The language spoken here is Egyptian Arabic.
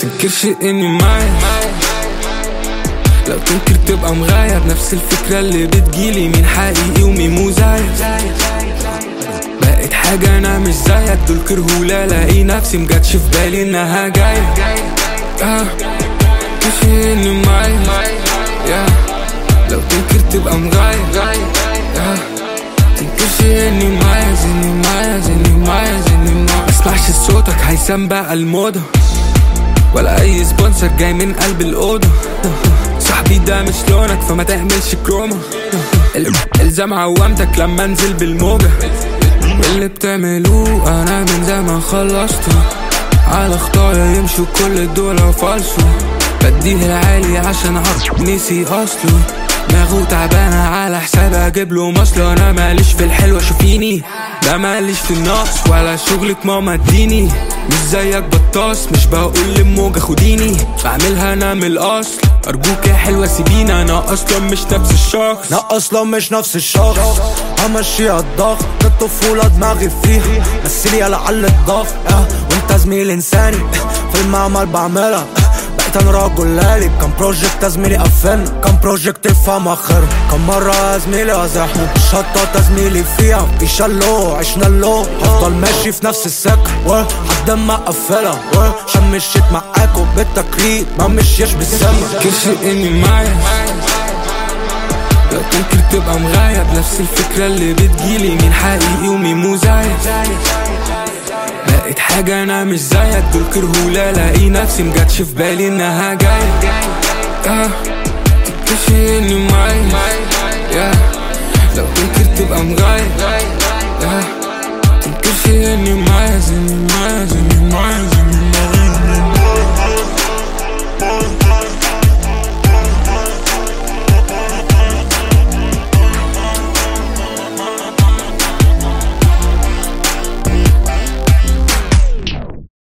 تنكرش اني معايا لو تنكر تبقى مغاير نفس الفكرة اللي بتجيلي مين حقيقي ومين مزايد بقت حاجة انا مش زيك دول كرهولة الاقي نفسي مجاتش في بالي انها جاية آه مش اني معايا يا لو تنكر تبقى مغاير يا تنكرش اني معايا زني معايا زني معايا زني معايا مسمعش صوتك هيثم بقى الموضة ولا اي سبونسر جاي من قلب الاوضه صاحبي ده مش لونك فما تعملش كروما ال- الزم عوامتك لما انزل بالموجه واللي بتعملوه انا من زمان خلصته على خطايا يمشوا كل الدول فالصو بديه العالي عشان عرف نسي اصله دماغه تعبانة على حساب اجيب له مصل انا ماليش في الحلوة شوفيني لا ماليش في النقص ولا شغلك ماما اديني مش زيك بطاس مش بقول للموجة خديني بعملها انا من الاصل ارجوك يا حلوة سيبيني انا اصلا مش نفس الشخص لا اصلا مش نفس الشخص همشيها الضغط الطفولة دماغي فيها مثلي لعل الضغط اه وانت زميل انساني في المعمل بعملها بقيت انا رجل لالي كم بروجكت يا زميلي قفلنا كم بروجكت يفهم اخر كم مرة يا زميلي ازحنا شطات يا زميلي فيها في شلو عشنا اللو هفضل ماشي في نفس السكة وحد ما اقفلها عشان مشيت معاكوا بالتكريت ما مشيش بالسما تنكرش اني معايا لو تنكر تبقى مغايب نفس الفكرة اللي بتجيلي مين حقيقي ومين مزايد بقت حاجة انا مش زيك دول كرهولة الاقي نفسي مجاتش في بالي انها جاية آه تنكرش اني معايا يا لو تنكر تبقى مغايب يا تنكرش اني معايا زني معايا زني معايا